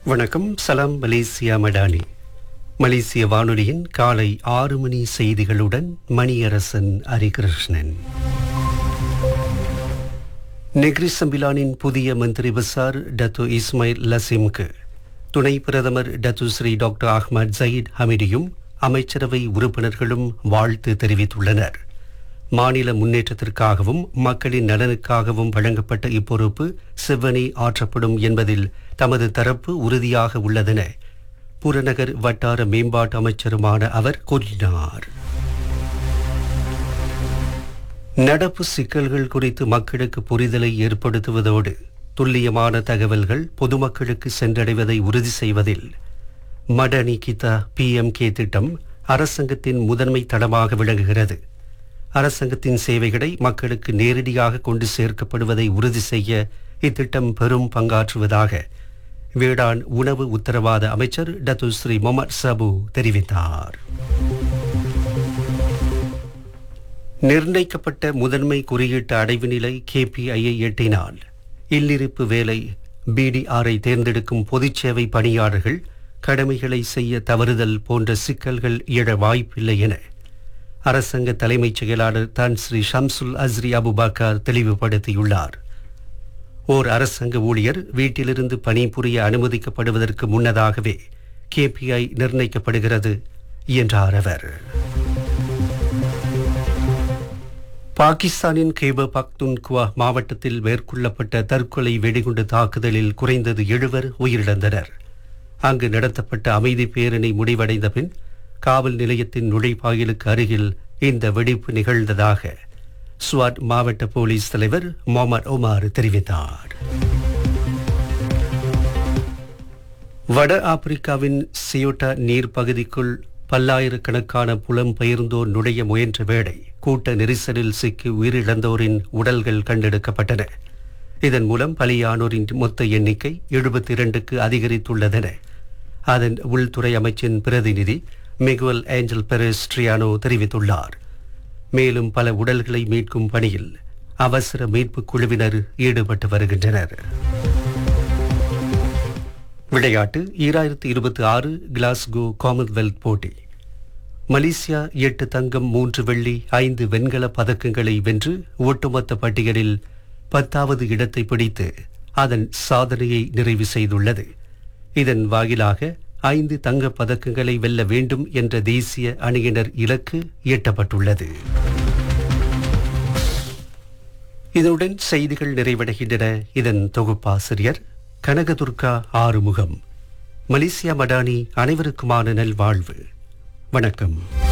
வணக்கம் சலாம் மலேசியா மடானி மலேசிய வானொலியின் காலை ஆறு மணி செய்திகளுடன் மணியரசன் ஹரிகிருஷ்ணன் நெக்ரி சம்பிலானின் புதிய மந்திரி பசார் டத்து இஸ்மாயில் லசிம்க்கு துணை பிரதமர் Datuk Seri doctor Ahmad Zahid ஹமிடியும் அமைச்சரவை உறுப்பினர்களும் வாழ்த்து தெரிவித்துள்ளனர் மாநில முன்னேற்றத்திற்காகவும் மக்களின் நலனுக்காகவும் வழங்கப்பட்ட இப்பொறுப்பு செவ்வனே ஆற்றப்படும் என்பதில் தமது தரப்பு உறுதியாக உள்ளதென புறநகர் வட்டார மேம்பாட்டு அமைச்சருமான அவர் கூறினார் நடப்பு சிக்கல்கள் குறித்து மக்களுக்கு புரிதலை ஏற்படுத்துவதோடு துல்லியமான தகவல்கள் பொதுமக்களுக்கு சென்றடைவதை உறுதி செய்வதில் மடனி கிதா பிஎம்கே திட்டம் அரசாங்கத்தின் முதன்மை தடமாக விளங்குகிறது அரசாங்கத்தின் சேவைகளை மக்களுக்கு நேரடியாக கொண்டு சேர்க்கப்படுவதை உறுதி செய்ய இத்திட்டம் பெரும் பங்காற்றுவதாக வேளாண் உணவு உத்தரவாத அமைச்சர் டத்து ஸ்ரீ மொமட் சபு தெரிவித்தார் நிர்ணயிக்கப்பட்ட முதன்மை குறியீட்டு அடைவு நிலை கேபிஐயை எட்டினால் இல்லிருப்பு வேலை பிடிஆரை தேர்ந்தெடுக்கும் பொதுச் சேவை பணியாளர்கள் கடமைகளை செய்ய தவறுதல் போன்ற சிக்கல்கள் எழ வாய்ப்பில்லை என அரசாங்க தலைமைச் செயலாளர் தான் ஸ்ரீ ஷம்சுல் அஸ்ரி அபுபாக்கர் தெளிவுபடுத்தியுள்ளார் ஓர் அரசாங்க ஊழியர் வீட்டிலிருந்து பணிபுரிய அனுமதிக்கப்படுவதற்கு முன்னதாகவே கேபிஐ நிர்ணயிக்கப்படுகிறது என்றார் அவர் பாகிஸ்தானின் கேபர் பக்துன்குவா மாவட்டத்தில் மேற்கொள்ளப்பட்ட தற்கொலை வெடிகுண்டு தாக்குதலில் குறைந்தது எழுவர் உயிரிழந்தனர் அங்கு நடத்தப்பட்ட அமைதி பேரணி முடிவடைந்த பின் காவல் நிலையத்தின் நுழைவாயிலுக்கு அருகில் இந்த வெடிப்பு நிகழ்ந்ததாக ஸ்வாட் மாவட்ட போலீஸ் தலைவர் மொஹமட் ஒமார் தெரிவித்தார் வட ஆப்பிரிக்காவின் சியோட்டா நீர் பகுதிக்குள் பல்லாயிரக்கணக்கான புலம்பெயர்ந்தோர் நுழைய முயன்ற வேளை கூட்ட நெரிசலில் சிக்கி உயிரிழந்தோரின் உடல்கள் கண்டெடுக்கப்பட்டன இதன் மூலம் பலியானோரின் மொத்த எண்ணிக்கை எழுபத்தி இரண்டுக்கு அதிகரித்துள்ளதென அதன் உள்துறை அமைச்சின் பிரதிநிதி மிகுவல் ஏஞ்சல் பெரஸ் ட்ரியானோ தெரிவித்துள்ளார் மேலும் பல உடல்களை மீட்கும் பணியில் அவசர மீட்பு குழுவினர் ஈடுபட்டு வருகின்றனர் விளையாட்டு ஈராயிரத்தி இருபத்தி ஆறு கிளாஸ்கோ காமன்வெல்த் போட்டி மலேசியா எட்டு தங்கம் மூன்று வெள்ளி ஐந்து வெண்கல பதக்கங்களை வென்று ஒட்டுமொத்த பட்டியலில் பத்தாவது இடத்தை பிடித்து அதன் சாதனையை நிறைவு செய்துள்ளது இதன் வாயிலாக ஐந்து தங்கப் பதக்கங்களை வெல்ல வேண்டும் என்ற தேசிய அணியினர் இலக்கு எட்டப்பட்டுள்ளது இதனுடன் செய்திகள் நிறைவடைகின்றன இதன் தொகுப்பாசிரியர் கனகதுர்கா ஆறுமுகம் மலேசியா மடானி அனைவருக்குமான நல்வாழ்வு வணக்கம்